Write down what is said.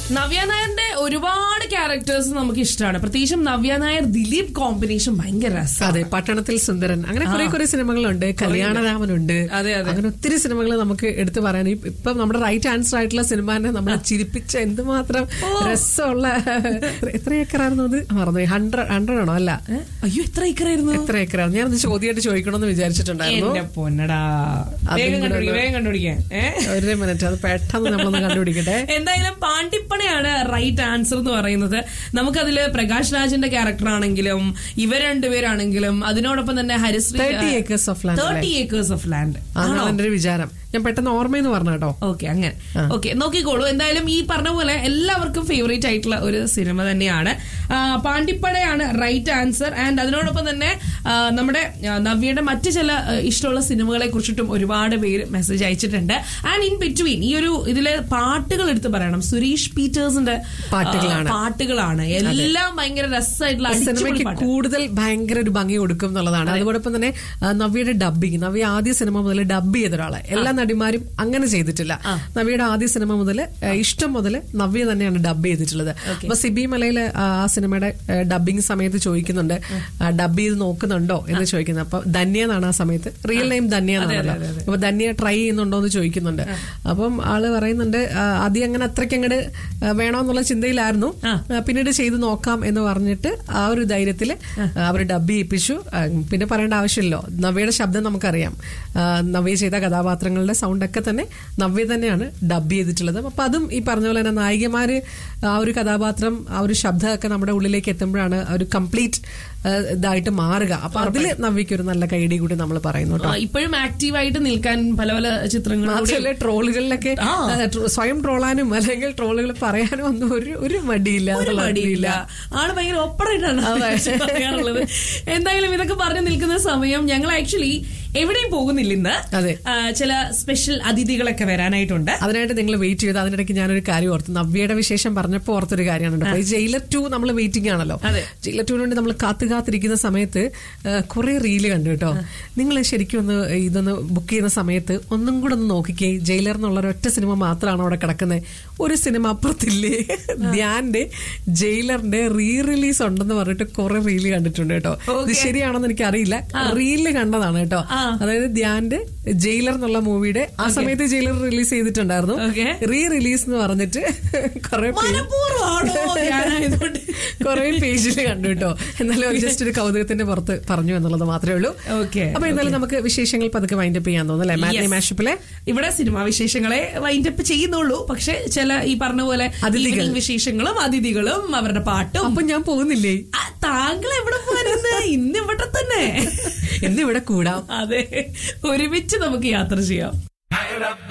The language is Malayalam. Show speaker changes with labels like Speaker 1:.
Speaker 1: നവ്യ നായരുടെ ഒരുപാട് ക്യാരക്ടേഴ്സ് നമുക്ക് ഇഷ്ടമാണ് പ്രത്യേകിച്ചും നവ്യ നായർ ദിലീപ് കോമ്പിനേഷൻ ഭയങ്കര രസമാണ്
Speaker 2: അതെ പട്ടണത്തിൽ സുന്ദരൻ അങ്ങനെ കുറെ കുറെ സിനിമകളുണ്ട് കല്യാണരാമനുണ്ട്
Speaker 1: അതെ, അതെ.
Speaker 2: അങ്ങനെ ഒത്തിരി സിനിമകൾ നമുക്ക് എടുത്തു പറയാൻ ഇപ്പ- ഇപ്പം നമ്മുടെ റൈറ്റ് ആൻസർ ആയിട്ടുള്ള സിനിമാനെ നമ്മളെ ചിരിപ്പിച്ച എന്തുമാത്രം രസമുള്ള എത്ര ഏക്കറായിരുന്നു അത് മറന്നു ഹൺഡ്രഡ് ഹൺഡ്രഡ് ആണോ അല്ല
Speaker 1: ഏ? അയ്യോ എത്ര ഏക്കറായിരുന്നു
Speaker 2: എത്ര ഏക്കറായിരുന്നു ഞാനത് ചോദ്യമായിട്ട് ചോദിക്കണമെന്ന് വിചാരിച്ചിട്ടുണ്ടായിരുന്നു
Speaker 1: എന്റെ പൊന്നടാ
Speaker 2: അതും
Speaker 1: വേഗം
Speaker 2: കൂടെ
Speaker 1: കണ്ടുപിടിക്കാം
Speaker 2: ഒന്ന്
Speaker 1: വേഗം കണ്ടുപിടിക്കാൻ ഏ?
Speaker 2: ഒരു മിനിറ്റ് അത് പെട്ടെന്ന് നമ്മളൊന്ന് കണ്ടുപിടിക്കട്ടെ
Speaker 1: എന്തായാലും പാണ്ടിപ്പടയാണ് റൈറ്റ് ആൻസർ എന്ന് പറയുന്നത് നമുക്കതില് പ്രകാശ് രാജിന്റെ ക്യാരക്ടർ ആണെങ്കിലും ഇവർ രണ്ടുപേരാണെങ്കിലും അതിനോടൊപ്പം തന്നെ Harishree
Speaker 2: thirty acres of land
Speaker 1: thirty acres of land
Speaker 2: അതാണ് എന്റെ ഒരു വിചാരം ഞാൻ പെട്ടെന്ന് ഓർമ്മയെന്ന് പറഞ്ഞു കേട്ടോ
Speaker 1: ഓക്കെ അങ്ങനെ ഓക്കെ നോക്കിക്കോളൂ എന്തായാലും ഈ പറഞ്ഞ പോലെ എല്ലാവർക്കും ഫേവറേറ്റ് ആയിട്ടുള്ള ഒരു സിനിമ തന്നെയാണ് ആ, പാണ്ടിപ്പടയാണ് റൈറ്റ് ആൻസർ ആൻഡ് അതിനോടൊപ്പം തന്നെ ആ, നമ്മുടെ ആ, നവ്യയുടെ മറ്റ് ചില ആ, ഇഷ്ടമുള്ള സിനിമകളെ കുറിച്ചിട്ടും ഒരുപാട് പേര് മെസ്സേജ് അയച്ചിട്ടുണ്ട് ആൻഡ് ഇൻ ബിറ്റ്വീൻ ഈ ഒരു ഇതിലെ പാട്ടുകൾ എടുത്ത് പറയണം സുരേഷ് പീറ്റേഴ്സിന്റെ ആ,
Speaker 2: പാട്ടുകളാണ്.
Speaker 1: പാട്ടുകളാണ് എല്ലാം ഭയങ്കര രസമായിട്ടുള്ള അടിച്ചുപൊളി
Speaker 2: സിനിമയ്ക്ക്
Speaker 1: പാട്ട്
Speaker 2: കൂടുതൽ ഭയങ്കര ഒരു ഭംഗി കൊടുക്കും എന്നുള്ളതാണ് അതോടൊപ്പം തന്നെ ആ, നവ്യയുടെ ഡബിങ് നവ്യ ആദ്യ സിനിമ മുതൽ ഡബ് ചെയ്ത ഒരാള് എല്ലാ നടിമാരും അങ്ങനെ ചെയ്തിട്ടില്ല നവ്യയുടെ ആദ്യ സിനിമ മുതൽ ഇഷ്ടം മുതൽ നവ്യ തന്നെയാണ് ഡബ് ചെയ്തിട്ടുള്ളത് അപ്പൊ സിബി മലയിൽ ആ സിനിമയുടെ ഡബിങ് സമയത്ത് ചോദിക്കുന്നുണ്ട് ഡബ് ചെയ്ത് നോക്കുന്നുണ്ടോ എന്ന് ചോദിക്കുന്നത് അപ്പൊ ധന്യ എന്നാണ് ആ സമയത്ത് റിയൽ നെയിം ധന്യ എന്നാണല്ലോ അപ്പൊ ധന്യ ട്രൈ ചെയ്യുന്നുണ്ടോ എന്ന് ചോദിക്കുന്നുണ്ട് അപ്പം ആള് പറയുന്നുണ്ട് ആ, ആദ്യം അങ്ങനെ അത്രയ്ക്ക് അങ്ങോട്ട് വേണമെന്നുള്ള ചിന്തയിലായിരുന്നു ആ, പിന്നീട് ചെയ്ത് നോക്കാം എന്ന് പറഞ്ഞിട്ട് ആ ഒരു ധൈര്യത്തിൽ അവർ ഡബ് ചെയ്യിപ്പിച്ചു ആ, പിന്നെ പറയേണ്ട ആവശ്യമില്ലല്ലോ നവ്യയുടെ ശബ്ദം നമുക്കറിയാം ആ, നവ്യ ചെയ്ത കഥാപാത്രങ്ങളുടെ സൗണ്ടൊക്കെ തന്നെ നവ്യ തന്നെയാണ് ഡബ് ചെയ്തിട്ടുള്ളത് അപ്പൊ അതും ഈ പറഞ്ഞ പോലെ തന്നെ നായികമാര് ആ ഒരു കഥാപാത്രം ആ ഒരു ശബ്ദമൊക്കെ നമ്മുടെ ഉള്ളിലേക്ക് എത്തുമ്പോഴാണ് ആ ഒരു കംപ്ലീറ്റ് ഇതായിട്ട് മാറുക അപ്പൊ അതില് നവ്യക്ക് ഒരു നല്ല കൈഡി കൂടി നമ്മൾ പറയുന്നു കേട്ടോ
Speaker 1: ആ, ഇപ്പോഴും ആക്റ്റീവായിട്ട് നിൽക്കാൻ പല പല ചിത്രങ്ങളിലൂടെ
Speaker 2: മാത്രമല്ല ട്രോളുകളിലൊക്കെ
Speaker 1: ആ.
Speaker 2: ആ, ട്രോ- സ്വയം ട്രോളാനും അല്ലെങ്കിൽ ട്രോളുകൾ പറയാനും ഒന്നും ഒരു ഒരു മടിയില്ല
Speaker 1: ഒരു
Speaker 2: എന്നുള്ള
Speaker 1: മടിയില്ല ആള് ഭയങ്കര ഓപ്പറേറ്റാണ് പറയാറുള്ളത് എന്തായാലും ഇതൊക്കെ പറഞ്ഞു നിൽക്കുന്ന സമയം ഞങ്ങൾ ആക്ച്വലി എവിടെയും പോകുന്നില്ല ഇന്ന്
Speaker 2: അതെ.
Speaker 1: ആ, ചില സ്പെഷ്യൽ അതിഥികളൊക്കെ വരാനായിട്ടുണ്ട്
Speaker 2: അതിനായിട്ട് നിങ്ങൾ വെയിറ്റ് ചെയ്ത് അതിനിടയ്ക്ക് ഞാനൊരു കാര്യം ഓർത്തു നവ്യയുടെ വിശേഷം പറഞ്ഞപ്പോൾ ഓർത്തൊരു കാര്യമാണ് കേട്ടോ. ഈ ജയിലർ ടു നമ്മൾ വെയിറ്റിംഗ് ആണല്ലോ
Speaker 1: അതെ.
Speaker 2: ജയിലർ ടുവിന് വേണ്ടി നമ്മൾ കാത്തു കാത്തിരിക്കുന്ന സമയത്ത് കുറെ റീല് കണ്ടു കേട്ടോ നിങ്ങൾ ശരിക്കും ഒന്ന് ഇതൊന്ന് ബുക്ക് ചെയ്യുന്ന സമയത്ത് ഒന്നും കൂടെ ഒന്ന് നോക്കിക്കേ ജയിലർ എന്നുള്ള ഒരൊറ്റ സിനിമ മാത്രമാണ് അവിടെ കിടക്കുന്നത് ഒരു സിനിമ അപ്പുറത്തില്ലേ ധ്യാന്റെ ജയിലറിന്റെ റീ റിലീസ് ഉണ്ടെന്ന് പറഞ്ഞിട്ട് കുറെ റീല് കണ്ടിട്ടുണ്ട് കേട്ടോ ഇത് ശരിയാണെന്ന് എനിക്ക് അറിയില്ല റീല് കണ്ടതാണ് കേട്ടോ അതായത് ധ്യാന്റെ ജയിലർ എന്നുള്ള മൂവിയുടെ ആ സമയത്ത് ജയിലർ റിലീസ് ചെയ്തിട്ടുണ്ടായിരുന്നു
Speaker 1: Okay.
Speaker 2: റീ റിലീസ് എന്ന് പറഞ്ഞിട്ട് കുറെ
Speaker 1: മനഃപൂർവ്വമാണോ ധ്യാനായതുകൊണ്ട്?
Speaker 2: കുറെ പേജിൽ കണ്ടു കേട്ടോ എന്നാലും ജസ്റ്റ് ഒരു കൗതുകത്തിന്റെ പുറത്ത് പറഞ്ഞു എന്നുള്ളത് മാത്രമേ ഉള്ളൂ
Speaker 1: Okay,
Speaker 2: അപ്പൊ എന്തായാലും നമുക്ക് വിശേഷങ്ങൾ പതുക്കെ വൈൻഡപ്പ് ചെയ്യാൻ തോന്നുന്നു അല്ലേ മാറ്റി മാഷപ്പിലെ
Speaker 1: ഇവിടെ സിനിമാ വിശേഷങ്ങളെ വൈൻഡപ്പ് ചെയ്യുന്നുള്ളൂ പക്ഷെ ചില ഈ പറഞ്ഞ പോലെ
Speaker 2: അതിഥികൾ.
Speaker 1: evening വിശേഷങ്ങളും അതിഥികളും അവരുടെ പാട്ടും
Speaker 2: അപ്പൊ ഞാൻ പോകുന്നില്ലേ
Speaker 1: ആ, താങ്കൾ എവിടെ പോരുന്നത് ഇന്ന് ഇവിടെ തന്നെ
Speaker 2: എന്നിവിടെ കൂടാം
Speaker 1: അതെ ഒരുമിച്ച് നമുക്ക് യാത്ര ചെയ്യാം